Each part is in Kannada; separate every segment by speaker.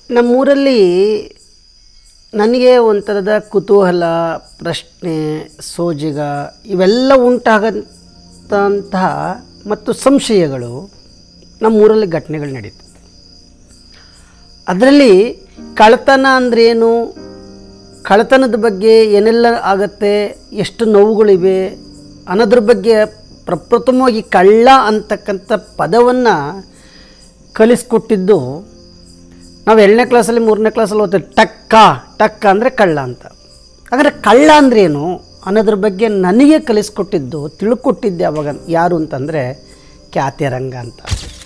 Speaker 1: ನಮ್ಮೂರಲ್ಲಿ ನನಗೆ ಒಂಥರದ ಕುತೂಹಲ ಪ್ರಶ್ನೆ ಸೋಜಿಗ ಇವೆಲ್ಲ ಉಂಟಾಗಂತಹ ಮತ್ತು ಸಂಶಯಗಳು ನಮ್ಮೂರಲ್ಲಿ ಘಟನೆಗಳು ನಡೀತದೆ ಅದರಲ್ಲಿ ಕಳ್ಳತನ ಅಂದ್ರೇನು ಕಳ್ಳತನದ ಬಗ್ಗೆ ಏನೆಲ್ಲ ಆಗತ್ತೆ ಎಷ್ಟು ನೋವುಗಳಿವೆ ಅನ್ನೋದ್ರ ಬಗ್ಗೆ ಪ್ರಪ್ರಥಮವಾಗಿ ಕಳ್ಳ ಅಂತಕ್ಕಂಥ ಪದವನ್ನು ಕಲಿಸ್ಕೊಟ್ಟಿದ್ದು ನಾವು ಎರಡನೇ ಕ್ಲಾಸಲ್ಲಿ ಮೂರನೇ ಕ್ಲಾಸಲ್ಲಿ ಓದ್ತೀವಿ ಟಕ್ಕ ಟಕ್ಕ ಅಂದರೆ ಕಳ್ಳ ಅಂತ ಹಾಗಾದ್ರೆ ಕಳ್ಳ ಅಂದ್ರೇನು ಅನ್ನೋದ್ರ ಬಗ್ಗೆ ನನಗೆ ಕಲಿಸ್ಕೊಟ್ಟಿದ್ದು ತಿಳ್ಕೊಟ್ಟಿದ್ದೆ ಅವಾಗ ಯಾರು ಅಂತಂದರೆ ಖ್ಯಾತಿರಂಗ ಅಂತ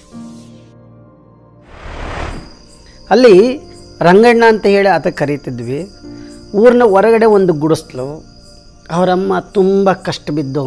Speaker 1: ಅಲ್ಲಿ ರಂಗಣ್ಣ ಅಂತ ಹೇಳಿ ಆತ ಕರೀತಿದ್ವಿ ಊರಿನ ಹೊರಗಡೆ ಒಂದು ಗುಡಿಸ್ಲು ಅವರಮ್ಮ ತುಂಬ ಕಷ್ಟ ಬಿದ್ದು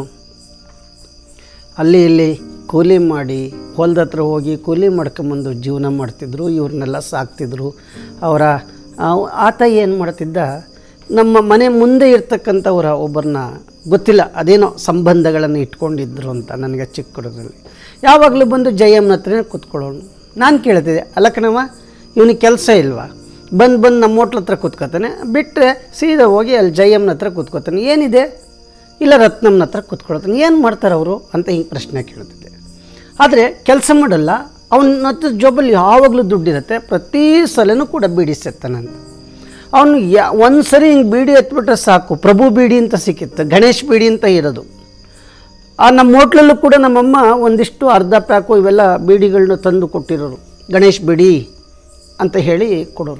Speaker 1: ಅಲ್ಲಿ ಇಲ್ಲಿ ಕೂಲಿ ಮಾಡಿ ಹೊಲದ ಹತ್ರ ಹೋಗಿ ಕೂಲಿ ಮಾಡ್ಕೊಂಬಂದು ಜೀವನ ಮಾಡ್ತಿದ್ರು ಇವ್ರನ್ನೆಲ್ಲ ಸಾಕ್ತಿದ್ರು ಅವರ ಆ- ಆತ ಏನು ಮಾಡ್ತಿದ್ದ ನಮ್ಮ ಮನೆ ಮುಂದೆ ಇರ್ತಕ್ಕಂಥವ್ರ ಒಬ್ಬರನ್ನ ಗೊತ್ತಿಲ್ಲ ಅದೇನೋ ಸಂಬಂಧಗಳನ್ನು ಇಟ್ಕೊಂಡಿದ್ರು ಅಂತ ನನಗೆ ಚಿಕ್ಕ ಹುಡುಗರಲ್ಲಿ ಯಾವಾಗಲೂ ಬಂದು ಜಯಮ್ಮನ ಹತ್ರನೇ ಕೂತ್ಕೊಳ್ಳೋನು ನಾನು ಕೇಳ್ತಿದ್ದೆ ಅಲ್ಲ ಕಣವ ಇವನಿಗೆ ಕೆಲಸ ಇಲ್ವಾ ಬಂದು ಬಂದು ನಮ್ಮ ಹೋಟ್ಲ ಹತ್ರ ಕೂತ್ಕೋತಾನೆ ಬಿಟ್ಟರೆ ಸೀದಾ ಹೋಗಿ ಅಲ್ಲಿ ಜಯಮ್ಮನ ಹತ್ರ ಕೂತ್ಕೋತಾನೆ ಏನಿದೆ ಇಲ್ಲ ರತ್ನಮ್ಮನ ಹತ್ರ ಕೂತ್ಕೊಳ್ತಾನೆ ಏನು ಮಾಡ್ತಾರೆ ಅವರು ಅಂತ ಹಿಂಗೆ ಪ್ರಶ್ನೆ ಕೇಳ್ತಿದ್ದೆ ಆದರೆ ಕೆಲಸ ಮಾಡಲ್ಲ ಅವನ ಹತ್ರ ಜೋಬಲ್ಲಿ ಯಾವಾಗಲೂ ದುಡ್ಡಿರುತ್ತೆ ಪ್ರತಿ ಸಲನೂ ಕೂಡ ಬೀಡಿ ಸೇರ್ತಾನಂತ ಅವನು ಯಾ ಒಂದು ಸರಿ ಹಿಂಗೆ ಬೀಡಿ ಎತ್ಬಿಟ್ರೆ ಸಾಕು ಪ್ರಭು ಬೀಡಿ ಅಂತ ಸಿಕ್ಕಿತ್ತು ಗಣೇಶ್ ಬೀಡಿ ಅಂತ ಇರೋದು ಆ ನಮ್ಮ ಹೋಟ್ಲಲ್ಲೂ ಕೂಡ ನಮ್ಮಮ್ಮ ಒಂದಿಷ್ಟು ಅರ್ಧ ಪ್ಯಾಕು ಇವೆಲ್ಲ ಬೀಡಿಗಳನ್ನ ತಂದು ಕೊಟ್ಟಿರೋರು ಗಣೇಶ್ ಬೀಡಿ ಅಂತ ಹೇಳಿ ಕೊಡೋರು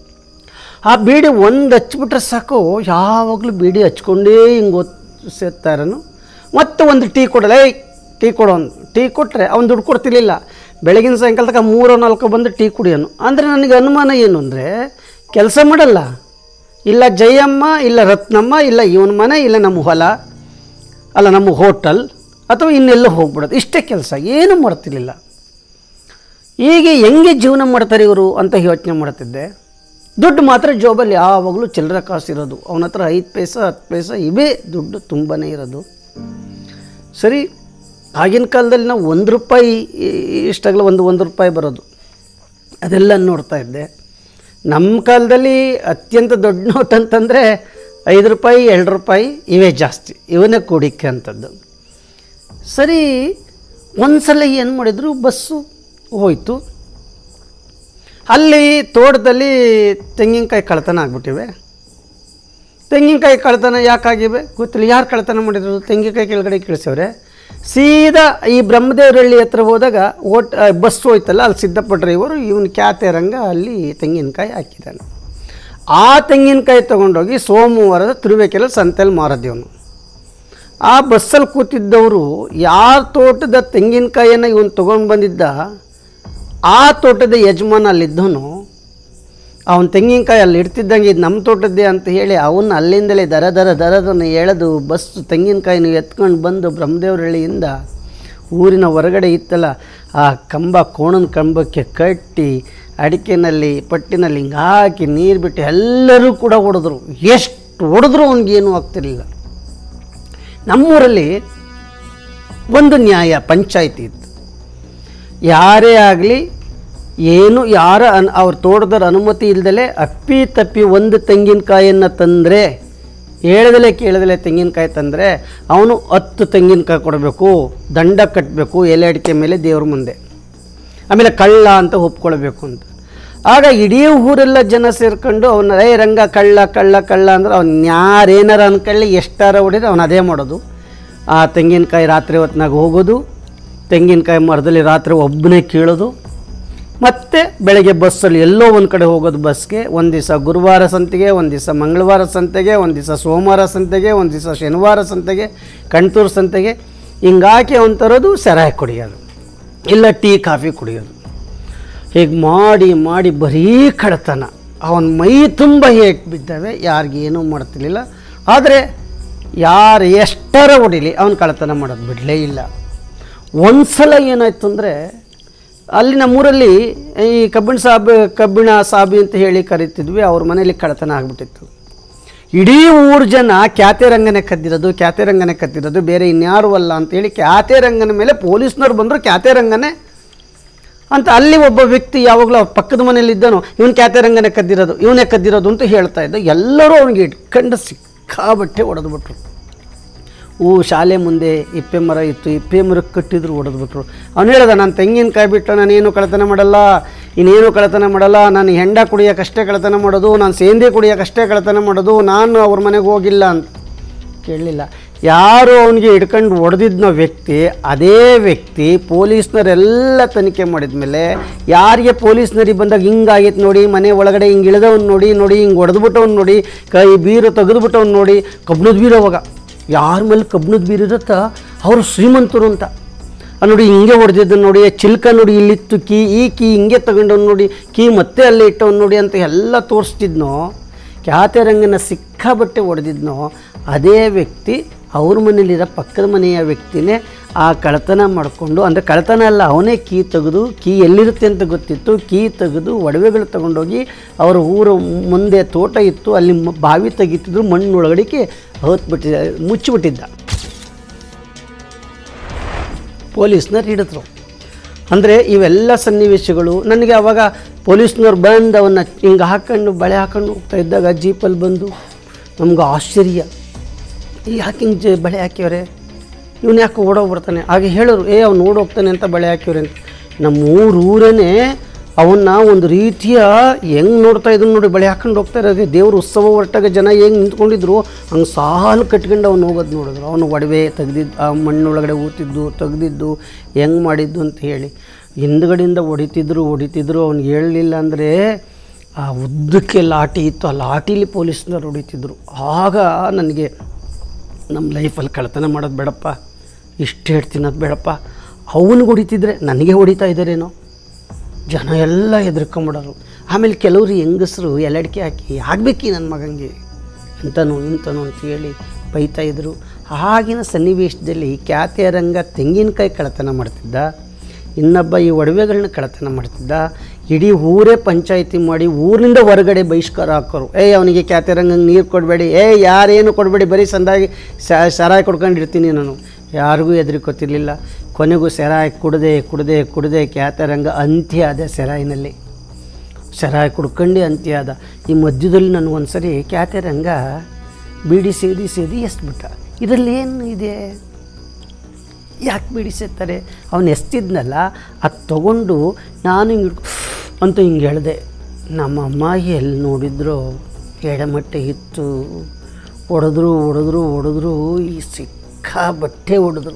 Speaker 1: ಆ ಬೀಡಿ ಒಂದು ಹಚ್ಬಿಟ್ರೆ ಸಾಕು ಯಾವಾಗಲೂ ಬೀಡಿ ಹಚ್ಕೊಂಡೇ ಹಿಂಗೆ ಒತ್ತು ಸೇರ್ತಾರನು ಮತ್ತೆ ಒಂದು ಟೀ ಕೊಡಲ್ಲ ಏಯ್ ಟೀ ಕೊಡೋ ಒಂದು ಟೀ ಕೊಟ್ಟರೆ ಅವ್ನು ದುಡ್ಡು ಕೊಡ್ತಿರ್ಲಿಲ್ಲ ಬೆಳಗಿನ ಸಾಯಂಕಾಲ ತನಕ ಮೂರೋ ನಾಲ್ಕು ಬಂದು ಟೀ ಕುಡಿಯೋನು ಅಂದರೆ ನನಗೆ ಅನುಮಾನ ಏನು ಅಂದರೆ ಕೆಲಸ ಮಾಡಲ್ಲ ಇಲ್ಲ ಜಯಮ್ಮ ಇಲ್ಲ ರತ್ನಮ್ಮ ಇಲ್ಲ ಇವನ ಮನೆ ಇಲ್ಲ ನಮ್ಮ ಹೊಲ ಅಲ್ಲ ನಮ್ಮ ಹೋಟೆಲ್ ಅಥವಾ ಇನ್ನೆಲ್ಲೋ ಹೋಗ್ಬಿಡೋದು ಇಷ್ಟೇ ಕೆಲಸ ಏನೂ ಮಾಡ್ತಿರ್ಲಿಲ್ಲ ಹೀಗೆ ಹೆಂಗೆ ಜೀವನ ಮಾಡ್ತಾರೆ ಇವರು ಅಂತ ಯೋಚನೆ ಮಾಡ್ತಿದ್ದೆ ದುಡ್ಡು ಮಾತ್ರ ಜೋಬಲ್ಲಿ ಯಾವಾಗಲೂ ಚಿಲ್ಲರೆ ಕಾಸು ಇರೋದು ಅವನ ಹತ್ರ ಐದು ಪೈಸೆ ಹತ್ತು ಪೈಸೆ ಇವೇ ದುಡ್ಡು ತುಂಬಾ ಇರೋದು ಸರಿ ಆಗಿನ ಕಾಲದಲ್ಲಿ ನಾವು ಒಂದು ರೂಪಾಯಿ ಇಷ್ಟಾಗಲ ಒಂದು ಒಂದು ರೂಪಾಯಿ ಬರೋದು ಅದೆಲ್ಲ ನೋಡ್ತಾ ಇದ್ದೆ ನಮ್ಮ ಕಾಲದಲ್ಲಿ ಅತ್ಯಂತ ದೊಡ್ಡ ನೋಟ್ ಅಂತಂದರೆ ಐದು ರೂಪಾಯಿ ಎರಡು ರೂಪಾಯಿ ಇವೇ ಜಾಸ್ತಿ ಇವನ್ನೇ ಕೂಡಿಕೆ ಅಂಥದ್ದು ಸರಿ ಒಂದು ಸಲ ಏನು ಮಾಡಿದ್ರು ಬಸ್ಸು ಹೋಯಿತು ಅಲ್ಲಿ ತೋಟದಲ್ಲಿ ತೆಂಗಿನಕಾಯಿ ಕಳ್ತನ ಆಗ್ಬಿಟ್ಟಿವೆ ತೆಂಗಿನಕಾಯಿ ಕಳ್ತನ ಯಾಕಾಗಿವೆ ಗೊತ್ತಿಲ್ಲ ಯಾರು ಕಳ್ತನ ಮಾಡಿದ್ರು ತೆಂಗಿನಕಾಯಿ ಕೆಳಗಡೆ ಕಳಿಸವ್ರೆ ಸೀದಾ ಈ ಬ್ರಹ್ಮದೇವರಹಳ್ಳಿ ಹತ್ರ ಹೋದಾಗ ಓಟ್ ಆ, ಬಸ್ ಹೋಯ್ತಲ್ಲ ಅಲ್ಲಿ ಸಿದ್ದಪ್ಪ ಡ್ರೈವರು ಇವನು ಖ್ಯಾತೆ ರಂಗ ಅಲ್ಲಿ ತೆಂಗಿನಕಾಯಿ ಹಾಕಿದ್ದಾನೆ ಆ ತೆಂಗಿನಕಾಯಿ ತೊಗೊಂಡೋಗಿ ಸೋಮವಾರದ ತಿರುವೇಕೆಲ್ಲ ಸಂತೆಯಲ್ಲಿ ಮಾರದೇವನು ಆ ಬಸ್ಸಲ್ಲಿ ಕೂತಿದ್ದವರು ಯಾರ ತೋಟದ ತೆಂಗಿನಕಾಯಿಯನ್ನು ಇವನು ತೊಗೊಂಡು ಬಂದಿದ್ದ ಆ ತೋಟದ ಯಜಮಾನ ಅಲ್ಲಿದ್ದವನು ಅವನ ತೆಂಗಿನಕಾಯಿ ಅಲ್ಲಿ ಇಡ್ತಿದ್ದಂಗೆ ಇದು ನಮ್ಮ ತೋಟದ್ದೇ ಅಂತ ಹೇಳಿ ಅವನ್ನ ಅಲ್ಲಿಂದಲೇ ದರ ದರ ದರದನ್ನು ಎಳೆದು ಬಸ್ ತೆಂಗಿನಕಾಯಿನ ಎತ್ಕೊಂಡು ಬಂದು ಬ್ರಹ್ಮದೇವರಹಳ್ಳಿಯಿಂದ ಊರಿನ ಹೊರಗಡೆ ಇತ್ತಲ್ಲ ಆ ಕಂಬ ಕೋಣನ ಕಂಬಕ್ಕೆ ಕಟ್ಟಿ ಅಡಿಕೆನಲ್ಲಿ ಪಟ್ಟಿನಲ್ಲಿ ಹಿಂಗೆ ಹಾಕಿ ನೀರು ಬಿಟ್ಟು ಎಲ್ಲರೂ ಕೂಡ ಹೊಡೆದ್ರು ಎಷ್ಟು ಹೊಡೆದ್ರು ಅವನಿಗೇನೂ ಆಗ್ತಿರಲಿಲ್ಲ ನಮ್ಮೂರಲ್ಲಿ ಒಂದು ನ್ಯಾಯ ಪಂಚಾಯಿತಿ ಇತ್ತು ಯಾರೇ ಆಗಲಿ ಏನು ಯಾರ ಅನ್ ಅವ್ರ ತೋಟದವ್ರ ಅನುಮತಿ ಇಲ್ದಲೆ ಅಪ್ಪಿ ತಪ್ಪಿ ಒಂದು ತೆಂಗಿನಕಾಯನ್ನು ತಂದರೆ ಹೇಳ್ದಲೆ ಕೇಳ್ದಲೆ ತೆಂಗಿನಕಾಯಿ ತಂದರೆ ಅವನು ಹತ್ತು ತೆಂಗಿನಕಾಯಿ ಕೊಡಬೇಕು ದಂಡ ಕಟ್ಟಬೇಕು ಎಲೆ ಅಡಿಕೆ ಮೇಲೆ ದೇವ್ರ ಮುಂದೆ ಆಮೇಲೆ ಕಳ್ಳ ಅಂತ ಒಪ್ಕೊಳ್ಬೇಕು ಅಂತ ಆಗ ಇಡೀ ಊರೆಲ್ಲ ಜನ ಸೇರ್ಕೊಂಡು ಅವನ ರೇ ರಂಗ ಕಳ್ಳ ಕಳ್ಳ ಕಳ್ಳ ಅಂದ್ರೆ ಅವ್ನು ಯಾರೇನಾರ ಅನ್ಕೊಳ್ಳಿ ಎಷ್ಟಾರ ಹೊಡಿದ್ರೆ ಅವನು ಅದೇ ಮಾಡೋದು ಆ ತೆಂಗಿನಕಾಯಿ ರಾತ್ರಿ ಹೊತ್ನಾಗ ಹೋಗೋದು ತೆಂಗಿನಕಾಯಿ ಮರದಲ್ಲಿ ರಾತ್ರಿ ಒಬ್ಬನೇ ಕೀಳೋದು ಮತ್ತು ಬೆಳಗ್ಗೆ ಬಸ್ಸಲ್ಲಿ ಎಲ್ಲೋ ಒಂದು ಕಡೆ ಹೋಗೋದು ಬಸ್ಗೆ ಒಂದು ದಿವಸ ಗುರುವಾರ ಸಂತೆಗೆ ಒಂದು ದಿವಸ ಮಂಗಳವಾರ ಸಂತೆಗೆ ಒಂದು ದಿವಸ ಸೋಮವಾರ ಸಂತೆಗೆ ಒಂದು ದಿವಸ ಶನಿವಾರ ಸಂತೆಗೆ ಕಣ್ತೂರು ಸಂತೆಗೆ ಹಿಂಗಾಕಿ ಅವ್ನು ತರೋದು ಸೆರಾಯಿ ಕುಡಿಯೋದು ಇಲ್ಲ ಟೀ ಕಾಫಿ ಕುಡಿಯೋದು ಹೀಗೆ ಮಾಡಿ ಮಾಡಿ ಬರೀ ಕಳ್ತನ ಅವನ ಮೈ ತುಂಬ ಏಟ್ ಬಿದ್ದಾವೆ ಯಾರಿಗೇನೂ ಮಾಡ್ತಿರ್ಲಿಲ್ಲ ಆದರೆ ಯಾರು ಎಷ್ಟರ ಹೊಡಿಲಿ ಅವನು ಕಳ್ತನ ಮಾಡೋದು ಬಿಡಲೇ ಇಲ್ಲ ಒಂದು ಸಲ ಏನಾಯ್ತು ಅಂದರೆ ಅಲ್ಲಿ ನಮ್ಮೂರಲ್ಲಿ ಈ ಕಬ್ಬಿಣ ಸಾಬ್ ಕಬ್ಬಿಣ ಸಾಬಿ ಅಂತ ಹೇಳಿ ಕರಿತಿದ್ವಿ ಅವ್ರ ಮನೇಲಿ ಕಳ್ತನ ಆಗಿಬಿಟ್ಟಿತ್ತು ಇಡೀ ಊರು ಜನ ಖ್ಯಾತೆ ರಂಗನೆ ಕದ್ದಿರೋದು ಖ್ಯಾತೆ ರಂಗನೆ ಕದ್ದಿರೋದು ಬೇರೆ ಇನ್ಯಾರು ಅಲ್ಲ ಅಂತೇಳಿ ಖ್ಯಾತೆ ರಂಗನ ಮೇಲೆ ಪೊಲೀಸ್ನವ್ರು ಬಂದರು ಖ್ಯಾತೆ ರಂಗನೇ ಅಂತ ಅಲ್ಲಿ ಒಬ್ಬ ವ್ಯಕ್ತಿ ಯಾವಾಗಲೂ ಅವ್ರ ಪಕ್ಕದ ಮನೇಲಿ ಇದ್ದಾನೋ ಇವನು ಕ್ಯಾತೆರಂಗನೇ ಕದ್ದಿರೋದು ಇವನೇ ಕದ್ದಿರೋದು ಅಂತ ಹೇಳ್ತಾ ಇದ್ದ ಎಲ್ಲರೂ ಅವನಿಗೆ ಇಟ್ಕೊಂಡು ಸಿಕ್ಕಾಬಟ್ಟೆ ಹೊಡೆದ್ಬಿಟ್ರು ಹೂ ಶಾಲೆ ಮುಂದೆ ಇಪ್ಪೆ ಮರ ಇತ್ತು ಇಪ್ಪೆ ಮರಕ್ಕೆ ಕಟ್ಟಿದ್ರು ಹೊಡೆದ್ಬಿಟ್ರು ಅವ್ನು ಹೇಳ್ದ ನಾನು ತೆಂಗಿನಕಾಯಿ ಬಿಟ್ಟು ನಾನೇನು ಕಳ್ತನ ಮಾಡಲ್ಲ ಇನ್ನೇನು ಕಳ್ತನ ಮಾಡಲ್ಲ ನಾನು ಹೆಂಡ ಕುಡಿಯೋಕ್ಕಷ್ಟೇ ಕಳ್ತನ ಮಾಡೋದು ನಾನು ಸೇಂದಿ ಕುಡಿಯೋಕ್ಕಷ್ಟೇ ಕಳ್ತನ ಮಾಡೋದು ನಾನು ಅವ್ರ ಮನೆಗೆ ಹೋಗಿಲ್ಲ ಅಂತ ಕೇಳಲಿಲ್ಲ ಯಾರು ಅವನಿಗೆ ಹಿಡ್ಕೊಂಡು ಹೊಡೆದಿದ್ನೋ ವ್ಯಕ್ತಿ ಅದೇ ವ್ಯಕ್ತಿ ಪೊಲೀಸ್ನವರೆಲ್ಲ ತನಿಖೆ ಮಾಡಿದ ಮೇಲೆ ಯಾರಿಗೆ ಪೊಲೀಸ್ನರಿಗೆ ಬಂದಾಗ ಹಿಂಗಾಗಿತ್ತು ನೋಡಿ ಮನೆ ಒಳಗಡೆ ಹಿಂಗೆ ಇಳಿದವ್ನು ನೋಡಿ ನೋಡಿ ಹಿಂಗೆ ಹೊಡೆದ್ಬಿಟ್ಟವ್ನು ನೋಡಿ ಕೈ ಬೀರು ತೆಗೆದುಬಿಟ್ಟವ್ನು ನೋಡಿ ಕಬ್ಣದ ಬೀರು ಅವಾಗ ಯಾರ ಮೇಲೆ ಕಬ್ಣದ ಬೀರು ಇರುತ್ತಾ ಅವರು ಶ್ರೀಮಂತರು ಅಂತ ಆ ನೋಡಿ ಹಿಂಗೆ ಹೊಡೆದಿದ್ದು ನೋಡಿ ಆ ಚಿಲ್ಕ ನೋಡಿ ಇಲ್ಲಿತ್ತು ಕೀ ಈ ಕೀ ಹಿಂಗೆ ತಗೊಂಡವ್ನು ನೋಡಿ ಕೀ ಮತ್ತೆ ಅಲ್ಲೇ ಇಟ್ಟವ್ನು ನೋಡಿ ಅಂತ ಎಲ್ಲ ತೋರಿಸ್ತಿದ್ನೋ ಖ್ಯಾತರಂಗನ ಸಿಕ್ಕಾಬಟ್ಟೆ ಹೊಡೆದಿದ್ನೋ ಅದೇ ವ್ಯಕ್ತಿ ಅವ್ರ ಮನೇಲಿರೋ ಪಕ್ಕದ ಮನೆಯ ವ್ಯಕ್ತಿನೇ ಆ ಕಳ್ತನ ಮಾಡಿಕೊಂಡು ಅಂದರೆ ಕಳ್ತನ ಅಲ್ಲ ಅವನೇ ಕೀ ತೆಗೆದು ಕೀ ಎಲ್ಲಿರುತ್ತೆ ಅಂತ ಗೊತ್ತಿತ್ತು ಕೀ ತೆಗೆದು ಒಡವೆಗಳು ತಗೊಂಡೋಗಿ ಅವರ ಊರು ಮುಂದೆ ತೋಟ ಇತ್ತು ಅಲ್ಲಿ ಮ- ಬಾವಿ ತೆಗಿತಿದ್ರು ಮಣ್ಣೊಳಗಡೆಗೆ ಹೊತ್ಬಿಟ್ಟಿದ್ದ ಮುಚ್ಚಿಬಿಟ್ಟಿದ್ದ ಪೊಲೀಸ್ನವ್ರು ಹಿಡಿದ್ರು ಅಂದರೆ ಇವೆಲ್ಲ ಸನ್ನಿವೇಶಗಳು ನನಗೆ ಅವಾಗ ಪೊಲೀಸ್ನವ್ರು ಬಂದು ಅವನ್ನ ಹಿಂಗೆ ಹಾಕೊಂಡು ಬಳೆ ಹಾಕೊಂಡು ಹೋಗ್ತಾ ಇದ್ದಾಗ ಜೀಪಲ್ಲಿ ಬಂದು ನಮ್ಗೆ ಆಶ್ಚರ್ಯ ಯಾಕೆ ಹಿಂಗೆ ಜ ಬಳೆ ಹಾಕ್ಯವ್ರೆ ಇವನು ಯಾಕೆ ಓಡೋಗ್ಬಿಡ್ತಾನೆ ಹಾಗೆ ಹೇಳೋರು ಏ ಅವ್ನು ಓಡೋಗ್ತಾನೆ ಅಂತ ಬಳೆ ಹಾಕ್ಯವ್ರೆ ಅಂತ ನಮ್ಮ ಊರು ಊರೇ ಅವನ್ನ ಒಂದು ರೀತಿಯ ಹೆಂಗೆ ನೋಡ್ತಾ ಇದ್ರು ನೋಡಿ ಬಳೆ ಹಾಕೊಂಡು ಹೋಗ್ತಾ ಇರೋದು ದೇವ್ರ ಉತ್ಸವ ಹೊರಟಾಗ ಜನ ಹೆಂಗೆ ನಿಂತ್ಕೊಂಡಿದ್ರು ಹಂಗೆ ಸಾಲು ಕಟ್ಕೊಂಡು ಅವ್ನು ಹೋಗೋದು ನೋಡಿದ್ರು ಅವನು ಒಡವೆ ತೆಗ್ದಿದ್ದು ಆ ಮಣ್ಣೊಳಗಡೆ ಊತಿದ್ದು ತೆಗ್ದಿದ್ದು ಹೆಂಗೆ ಮಾಡಿದ್ದು ಅಂತ ಹೇಳಿ ಹಿಂದ್ಗಡೆಯಿಂದ ಹೊಡಿತಿದ್ರು ಹೊಡಿತಿದ್ರು ಅವ್ನಿಗೆ ಹೇಳಲಿಲ್ಲ ಅಂದರೆ ಆ ಉದ್ದಕ್ಕೆ ಲಾಠಿ ಇತ್ತು ಆ ಲಾಠಿಲಿ ಪೊಲೀಸ್ನವ್ರು ಹೊಡಿತಿದ್ರು ಆಗ ನನಗೆ ನಮ್ಮ ಲೈಫಲ್ಲಿ ಕಳ್ತನ ಮಾಡೋದು ಬೇಡಪ್ಪ ಇಷ್ಟು ಹೇಳ್ತೀನಿ ಅದು ಬೇಡಪ್ಪ ಅವನಿಗೆ ಹೊಡಿತಿದ್ರೆ ನನಗೆ ಹೊಡಿತಾ ಇದ್ದಾರೇನೋ ಜನ ಎಲ್ಲ ಹೆದರ್ಕೊಂಬಿಡೋರು ಆಮೇಲೆ ಕೆಲವರು ಹೆಂಗಸರು ಎಲಡಿಕೆ ಹಾಕಿ ಆಗ್ಬೇಕಿ ನನ್ನ ಮಗಂಗೆ ಇಂಥನು ಇಂಥನು ಅಂತ ಹೇಳಿ ಬೈತಾ ಇದ್ರು ಆಗಿನ ಸನ್ನಿವೇಶದಲ್ಲಿ ಖ್ಯಾತಿಯ ರಂಗ ತೆಂಗಿನಕಾಯಿ ಕಳ್ಳತನ ಮಾಡ್ತಿದ್ದ ಇನ್ನೊಬ್ಬ ಈ ಒಡವೆಗಳನ್ನ ಕಳ್ಳತನ ಮಾಡ್ತಿದ್ದ ಇಡೀ ಊರೇ ಪಂಚಾಯಿತಿ ಮಾಡಿ ಊರಿನಿಂದ ಹೊರಗಡೆ ಬಹಿಷ್ಕಾರ ಹಾಕೋರು ಏಯ್ ಅವನಿಗೆ ಖ್ಯಾತಿ ರಂಗಂಗೆ ನೀರು ಕೊಡಬೇಡಿ ಏ ಯಾರೇನು ಕೊಡಬೇಡಿ ಬರೀ ಸಂದಾಗಿ ಸರಾಯಿ ಕೊಡ್ಕೊಂಡಿರ್ತೀನಿ ನಾನು ಯಾರಿಗೂ ಹೆದರಿಕೊತಿರ್ಲಿಲ್ಲ ಕೊನೆಗೂ ಸೆರಾಯಿ ಕುಡದೆ ಕುಡದೆ ಕುಡದೆ ಖ್ಯಾತರಂಗ ಅಂತ್ಯ ಆದ ಸೆರಾಯಿನಲ್ಲಿ ಸೆರಾಯಿ ಕುಡ್ಕೊಂಡು ಅಂತ್ಯ ಆದ ಈ ಮಧ್ಯದಲ್ಲಿ ನನಗೊಂದು ಸರಿ ಖ್ಯಾತರಂಗ ಬೀಡಿ ಸೇದಿ ಸೇದಿ ಎಸ್ಬಿಟ್ಟ ಇದರಲ್ಲಿ ಏನು ಇದೆ ಯಾಕೆ ಬಿಡಿಸುತ್ತಾರೆ ಅವನು ಎಸ್ತಿದ್ನಲ್ಲ ಅದು ತಗೊಂಡು ನಾನು ಹಿಂಗೆ ಅಂತ ಹಿಂಗೆ ಹೇಳಿದೆ ನಮ್ಮ ಅಮ್ಮ ಎಲ್ಲಿ ನೋಡಿದ್ರು ಎಡಮಟ್ಟೆ ಇತ್ತು ಹೊಡೆದ್ರು ಹೊಡೆದ್ರು ಹೊಡೆದ್ರು ಈ ಸಿಕ್ಕಾ ಬಟ್ಟೆ ಹೊಡೆದ್ರು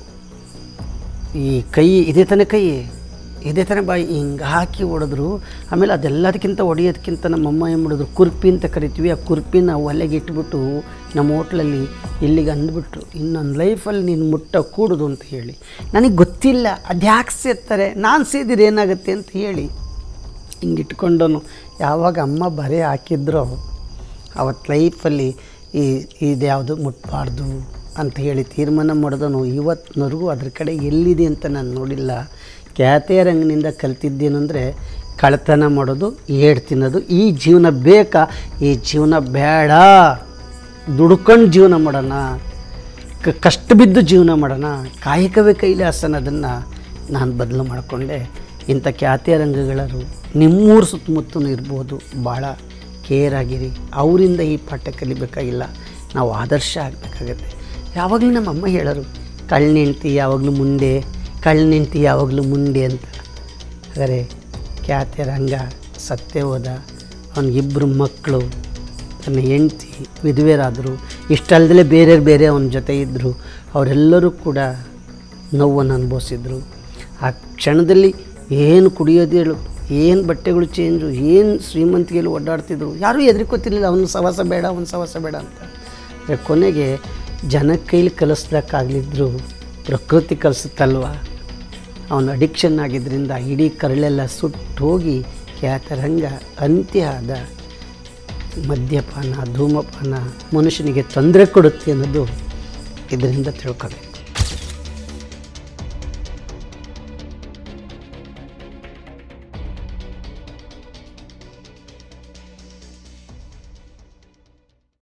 Speaker 1: ಈ ಕೈ ಇದೇ ತಾನೇ ಕೈ ಇದೇ ತಾನೇ ಬಾಯಿ ಹಿಂಗೆ ಹಾಕಿ ಹೊಡೆದ್ರು ಆಮೇಲೆ ಅದೆಲ್ಲದಕ್ಕಿಂತ ಹೊಡೆಯೋದಕ್ಕಿಂತ ನಮ್ಮಮ್ಮ ಏನು ಮಾಡಿದ್ರು ಕುರ್ಪಿ ಅಂತ ಕರಿತೀವಿ ಆ ಕುರ್ಪಿನ ಒಲೆಗೆ ಇಟ್ಬಿಟ್ಟು ನಮ್ಮ ಹೋಟ್ಲಲ್ಲಿ ಇಲ್ಲಿಗೆ ಅಂದ್ಬಿಟ್ರು ಇನ್ನೊಂದು ಲೈಫಲ್ಲಿ ನೀನು ಮುಟ್ಟ ಕೂಡುದು ಅಂತ ಹೇಳಿ ನನಗೆ ಗೊತ್ತಿಲ್ಲ ಅದು ಯಾಕೆ ಸೇರ್ತಾರೆ ನಾನು ಸೇದಿದ್ರೆ ಏನಾಗುತ್ತೆ ಅಂತ ಹೇಳಿ ಹಿಂಗೆ ಇಟ್ಕೊಂಡನು ಯಾವಾಗ ಅಮ್ಮ ಬರೆ ಹಾಕಿದ್ರೋ ಅವತ್ತು ಲೈಫಲ್ಲಿ ಈ ಇದ್ಯಾವುದು ಮುಟ್ಬಾರ್ದು ಅಂತ ಹೇಳಿ ತೀರ್ಮಾನ ಮಾಡಿದನು ಇವತ್ತಿನವರೆಗೂ ಅದ್ರ ಕಡೆ ಎಲ್ಲಿದೆ ಅಂತ ನಾನು ನೋಡಿಲ್ಲ ಖ್ಯಾತಿಯ ರಂಗನಿಂದ ಕಲ್ತಿದ್ದೇನೆಂದರೆ ಕಳ್ತನ ಮಾಡೋದು ಏಡ್ ತಿನ್ನೋದು ಈ ಜೀವನ ಬೇಕಾ ಈ ಜೀವನ ಬೇಡ ದುಡ್ಕೊಂಡು ಜೀವನ ಮಾಡೋಣ ಕ ಕಷ್ಟ ಬಿದ್ದು ಜೀವನ ಮಾಡೋಣ ಕಾಯಕವೇ ಕೈಲಾಸ ಅನ್ನೋದನ್ನು ನಾನು ಬದಲು ಮಾಡಿಕೊಂಡೆ ಇಂಥ ಖ್ಯಾತಿಯ ರಂಗಗಳರು ನಿಮ್ಮೂರು ಸುತ್ತಮುತ್ತಲೂ ಇರ್ಬೋದು ಭಾಳ ಕೇರ್ ಆಗಿರಿ ಅವರಿಂದ ಈ ಪಾಠ ಕಲಿಬೇಕಾಗಿಲ್ಲ ನಾವು ಆದರ್ಶ ಆಗಬೇಕಾಗತ್ತೆ ಯಾವಾಗಲೂ ನಮ್ಮ ಅಮ್ಮ ಹೇಳೋರು ಕಳ್ಳೆಂಟಿ ಯಾವಾಗಲೂ ಮುಂದೆ ಕಳ್ಳೆಂಟಿ ಯಾವಾಗಲೂ ಮುಂದೆ ಅಂತ ಹಾಗಾದರೆ ಖ್ಯಾತಿಯ ರಂಗ ಸತ್ತೇ ಹೋದ ಅವನಿಗಿಬ್ಬರು ಮಕ್ಕಳು ತನ್ನ ಹೆಂಡ್ತಿ ವಿಧವೆಯರಾದರು ಇಷ್ಟಲ್ದಲೇ ಬೇರೆ ಬೇರೆ ಅವನ ಜೊತೆ ಇದ್ದರು ಅವರೆಲ್ಲರೂ ಕೂಡ ನೋವನ್ನು ಅನುಭವಿಸಿದ್ರು ಆ ಕ್ಷಣದಲ್ಲಿ ಏನು ಕುಡಿಯೋದು ಹೇಳು ಏನು ಬಟ್ಟೆಗಳು ಚೇಂಜು ಏನು ಶ್ರೀಮಂತಿಗೆಯಲ್ಲಿ ಓಡಾಡ್ತಿದ್ರು ಯಾರೂ ಎದುರಿಕೋತಿರ್ಲಿಲ್ಲ ಅವನು ಸವಾಸ ಬೇಡ ಅವನ ಸವಾಸ ಬೇಡ ಅಂತ ಆದರೆ ಕೊನೆಗೆ ಜನ ಕೈಲಿ ಕಲಿಸ್ದಕ್ಕಾಗಲಿದ್ರು ಪ್ರಕೃತಿ ಕಲಿಸುತ್ತಲ್ವ ಅವನು ಅಡಿಕ್ಷನ್ ಆಗಿದ್ದರಿಂದ ಇಡೀ ಕರಳೆಲ್ಲ ಸುಟ್ಟು ಹೋಗಿ ಖ್ಯಾತರಂಗ ಅಂತ್ಯ ಆದ ಮದ್ಯಪಾನ ಧೂಮಪಾನ ಮನುಷ್ಯನಿಗೆ ತೊಂದರೆ ಕೊಡುತ್ತೆ ಅನ್ನೋದು ಇದರಿಂದ ತಿಳ್ಕೋಬೇಕು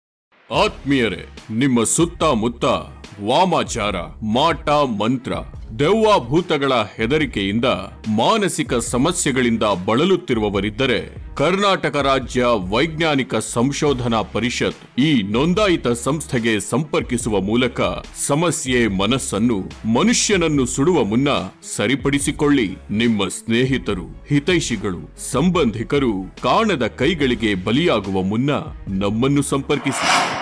Speaker 2: ಆತ್ಮೀಯರೇ ನಿಮ್ಮ ಸುತ್ತಮುತ್ತ ವಾಮಾಚಾರ ಮಾಟ ಮಂತ್ರ ದೆವ್ವ ಭೂತಗಳ ಹೆದರಿಕೆಯಿಂದ ಮಾನಸಿಕ ಸಮಸ್ಯೆಗಳಿಂದ ಬಳಲುತ್ತಿರುವವರಿದ್ದರೆ ಕರ್ನಾಟಕ ರಾಜ್ಯ ವೈಜ್ಞಾನಿಕ ಸಂಶೋಧನಾ ಪರಿಷತ್ ಈ ನೋಂದಾಯಿತ ಸಂಸ್ಥೆಗೆ ಸಂಪರ್ಕಿಸುವ ಮೂಲಕ ಸಮಸ್ಯೆ ಮನಸ್ಸನ್ನು ಮನುಷ್ಯನನ್ನು ಸುಡುವ ಮುನ್ನ ಸರಿಪಡಿಸಿಕೊಳ್ಳಿ ನಿಮ್ಮ ಸ್ನೇಹಿತರು ಹಿತೈಷಿಗಳು ಸಂಬಂಧಿಕರು ಕಾಣದ ಕೈಗಳಿಗೆ ಬಲಿಯಾಗುವ ಮುನ್ನ ನಮ್ಮನ್ನು ಸಂಪರ್ಕಿಸಿ